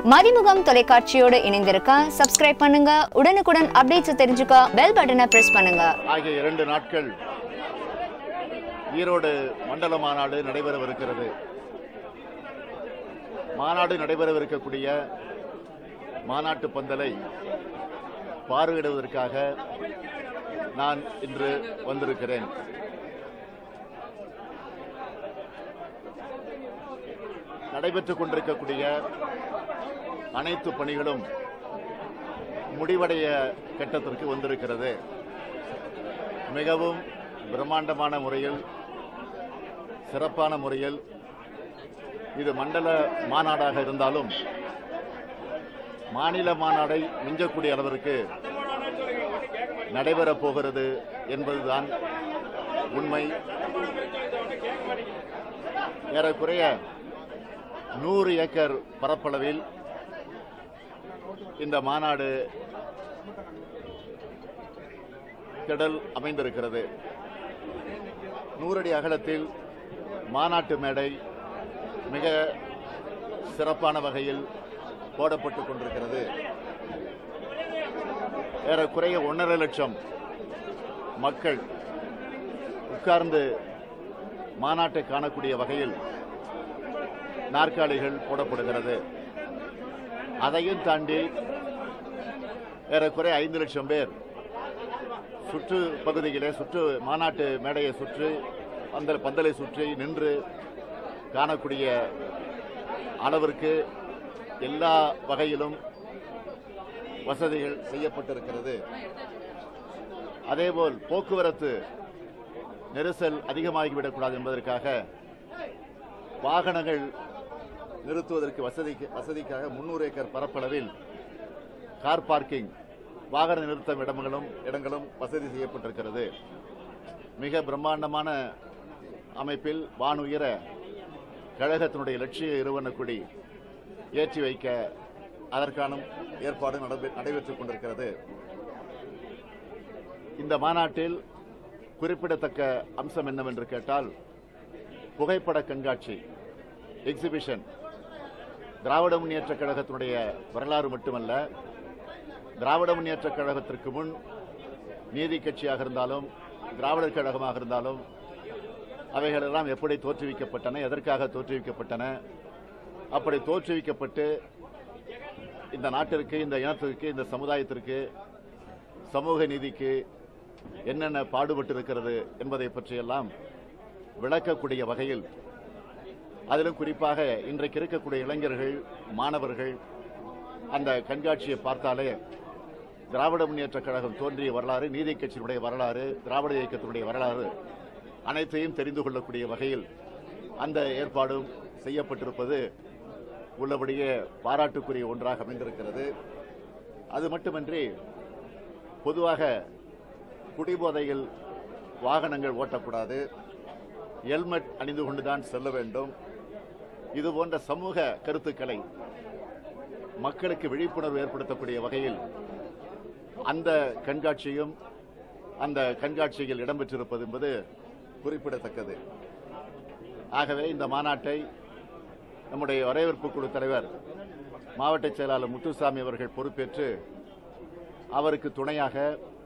மதிமுகம் தொலைக்காட்சியோடு இணைந்திருக்க சப்ஸ்கிரைப் பண்ணுங்க உடனுக்குடன் அப்டேட்ஸ் தெரிஞ்சுக்க பெல் பட்டனை பிரஸ் பண்ணுங்க ஆகிய இரண்டு நாட்கள் ஈரோடு மண்டல மாநாடு நடைபெறவிருக்கிறது மாநாடு நடைபெறவிருக்கக்கூடிய மாநாட்டு பந்தலை பார்வையிடுவதற்காக நான் இன்று வந்திருக்கிறேன் நடைபெற்றுக் கொண்டிருக்கக்கூடிய அனைத்து பணிகளும் முடிவடைய கட்டத்திற்கு வந்திருக்கிறது மிகவும் பிரம்மாண்டமான முறையில் சிறப்பான முறையில் இது மண்டல மாநாடாக இருந்தாலும் மாநில மாநாடை மிஞ்சக்கூடிய அளவிற்கு நடைபெறப் போகிறது என்பதுதான் உண்மை ஏறக்குறைய நூறு ஏக்கர் பரப்பளவில் இந்த மாநாடு திடல் அமைந்திருக்கிறது நூறடி அகலத்தில் மாநாட்டு மேடை மிக சிறப்பான வகையில் போடப்பட்டுக் கொண்டிருக்கிறது ஏறக்குறைய ஒன்றரை லட்சம் மக்கள் உட்கார்ந்து மாநாட்டை காணக்கூடிய வகையில் நாற்காலிகள் போடப்படுகிறது அதையும் தாண்டி ஏறக்குறைய ஐந்து லட்சம் பேர் சுற்று பகுதியிலே சுற்று மாநாட்டு மேடையை சுற்றி அந்த பந்தலை சுற்றி நின்று காணக்கூடிய அளவிற்கு எல்லா வகையிலும் வசதிகள் செய்யப்பட்டிருக்கிறது அதேபோல் போக்குவரத்து நெரிசல் அதிகமாகிவிடக்கூடாது என்பதற்காக வாகனங்கள் நிறுத்துவதற்கு வசதிக்கு வசதிக்காக முன்னூறு ஏக்கர் பரப்பளவில் கார் பார்க்கிங் வாகன நிறுத்தம் இடங்களும் இடங்களும் வசதி செய்யப்பட்டிருக்கிறது மிக பிரம்மாண்டமான அமைப்பில் வானுயர கழகத்தினுடைய லட்சிய இருவண்ண கொடி ஏற்றி வைக்க அதற்கான ஏற்பாடு நடை- நடைபெற்றுக் கொண்டிருக்கிறது இந்த மாநாட்டில் குறிப்பிடத்தக்க அம்சம் என்னவென்று கேட்டால் புகைப்பட கண்காட்சி எக்ஸிபிஷன் திராவிட முன்னேற்றக் கழகத்தினுடைய வரலாறு மட்டுமல்ல திராவிட முன்னேற்றக் கழகத்திற்கு முன் நீதி கட்சியாக இருந்தாலும் திராவிடர் கழகமாக இருந்தாலும் அவைகளெல்லாம் எப்படி தோற்றுவிக்கப்பட்டன எதற்காக தோற்றுவிக்கப்பட்டன அப்படி தோற்றுவிக்கப்பட்டு இந்த நாட்டிற்கு இந்த இனத்திற்கு இந்த சமுதாயத்திற்கு சமூக நீதிக்கு என்னென்ன பாடுபட்டு இருக்கிறது என்பதை பற்றியெல்லாம் விளக்கக்கூடிய வகையில் அதிலும் குறிப்பாக இன்றைக்கு இருக்கக்கூடிய இளைஞர்கள் மாணவர்கள் அந்த கண்காட்சியை பார்த்தாலே திராவிட முன்னேற்ற கழகம் தோன்றிய வரலாறு நீதி கட்சியினுடைய வரலாறு திராவிட இயக்கத்தினுடைய வரலாறு அனைத்தையும் தெரிந்து கொள்ளக்கூடிய வகையில் அந்த ஏற்பாடும் செய்யப்பட்டிருப்பது உள்ளபடியே பாராட்டுக்குரிய ஒன்றாக அமைந்திருக்கிறது அது மட்டுமின்றி பொதுவாக குடிபோதையில் வாகனங்கள் ஓட்டக்கூடாது ஹெல்மெட் அணிந்து கொண்டுதான் செல்ல வேண்டும் இது போன்ற சமூக கருத்துக்களை மக்களுக்கு விழிப்புணர்வு ஏற்படுத்தக்கூடிய வகையில் அந்த கண்காட்சியும் அந்த கண்காட்சியில் இடம்பெற்றிருப்பது என்பது குறிப்பிடத்தக்கது ஆகவே இந்த மாநாட்டை நம்முடைய வரவேற்பு குழு தலைவர் மாவட்ட செயலாளர் முத்துசாமி அவர்கள் பொறுப்பேற்று அவருக்கு துணையாக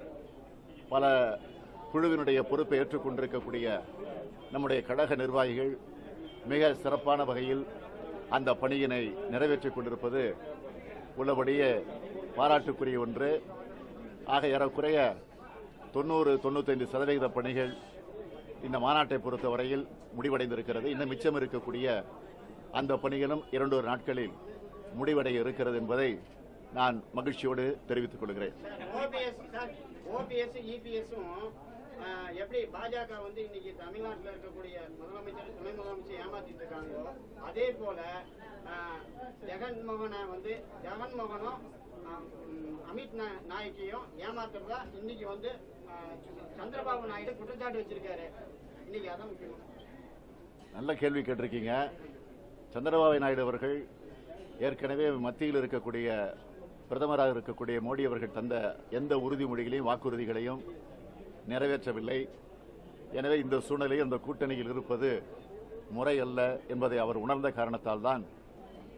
பல குழுவினுடைய பொறுப்பை ஏற்றுக்கொண்டிருக்கக்கூடிய நம்முடைய கழக நிர்வாகிகள் மிக சிறப்பான வகையில் அந்த பணியினை நிறைவேற்றிக் கொண்டிருப்பது உள்ளபடியே பாராட்டுக்குரிய ஒன்று ஆக ஏறக்குறைய தொண்ணூறு தொண்ணூத்தைந்து சதவிகித பணிகள் இந்த மாநாட்டை பொறுத்தவரையில் முடிவடைந்திருக்கிறது இன்னும் மிச்சம் இருக்கக்கூடிய அந்த பணிகளும் இரண்டொரு நாட்களில் முடிவடைய இருக்கிறது என்பதை நான் மகிழ்ச்சியோடு தெரிவித்துக் கொள்கிறேன் ஓபிஎஸ் சார் ஓபிஎஸ் இபிஎஸும் எப்படி பாஜக வந்து இன்னைக்கு தமிழ்நாட்டில் இருக்கக்கூடிய முதலமைச்சர் துணை முதலமைச்சர் ஏமாத்திட்டு இருக்காங்களோ அதே போல ஆஹ், ஜெகன்மோகனை வந்து ஜெகன்மோகனும் ஆஹ், ம், அமித் நா- நாயக்கையும் ஏமாத்துறதா இன்னைக்கு வந்து ஆஹ், சந்திரபாபு நாயுடு குற்றச்சாட்டு வச்சிருக்காரு இன்னைக்கு அதான் முக்கியம் நல்ல கேள்வி கேட்டிருக்கீங்க சந்திரபாபு நாயுடு அவர்கள் ஏற்கனவே மத்தியில் இருக்கக்கூடிய பிரதமராக இருக்கக்கூடிய மோடி அவர்கள் தந்த எந்த உறுதிமொழிகளையும் வாக்குறுதிகளையும் நிறைவேற்றவில்லை எனவே இந்த சூழ்நிலையில் அந்த கூட்டணியில் இருப்பது முறை அல்ல என்பதை அவர் உணர்ந்த காரணத்தால் தான்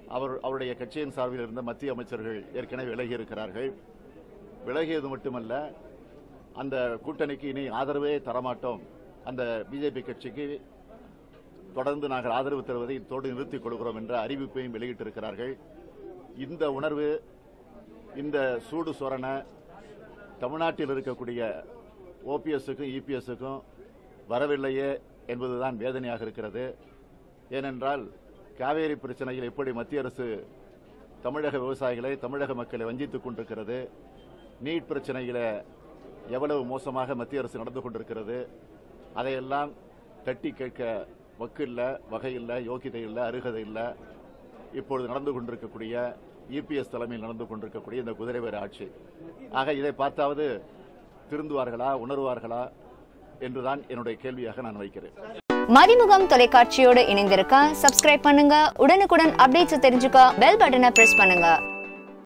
அவர் அவருடைய கட்சியின் சார்பில் இருந்த மத்திய அமைச்சர்கள் ஏற்கனவே விலகி இருக்கிறார்கள் விலகியது மட்டுமல்ல அந்த கூட்டணிக்கு இனி ஆதரவே தரமாட்டோம் அந்த பிஜேபி கட்சிக்கு தொடர்ந்து நாங்கள் ஆதரவு தருவதை இத்தோடு நிறுத்திக் கொள்கிறோம் என்ற அறிவிப்பையும் வெளியிட்டிருக்கிறார்கள் இந்த உணர்வு இந்த சூடு சொரண தமிழ்நாட்டில் இருக்கக்கூடிய ஓபிஎஸ்ஸுக்கும் இபிஎஸ்ஸுக்கும் வரவில்லையே என்பதுதான் வேதனையாக இருக்கிறது ஏனென்றால் காவேரி பிரச்சனையில் எப்படி மத்திய அரசு தமிழக விவசாயிகளை தமிழக மக்களை வஞ்சித்துக் கொண்டிருக்கிறது நீட் பிரச்சனையில எவ்வளவு மோசமாக மத்திய அரசு நடந்து கொண்டிருக்கிறது அதையெல்லாம் தட்டி கேட்க வக்கு இல்ல வகை இல்ல யோகிதை இல்ல அருகதை இல்ல இப்பொழுது நடந்து கொண்டிருக்கக்கூடிய இபிஎஸ் தலைமையில் நடந்து கொண்டிருக்கக்கூடிய இந்த குதிரைவேறு ஆட்சி ஆக இதை பார்த்தாவது திருந்துவார்களா உணர்வார்களா என்றுதான் என்னுடைய கேள்வியாக நான் வைக்கிறேன் மதிமுகம் தொலைக்காட்சியோடு இணைந்திருக்க சப்ஸ்கிரைப் பண்ணுங்க உடனுக்குடன் அப்டேட்ஸ் தெரிஞ்சுக்க பெல் பட்டனை பிரஸ் பண்ணுங்க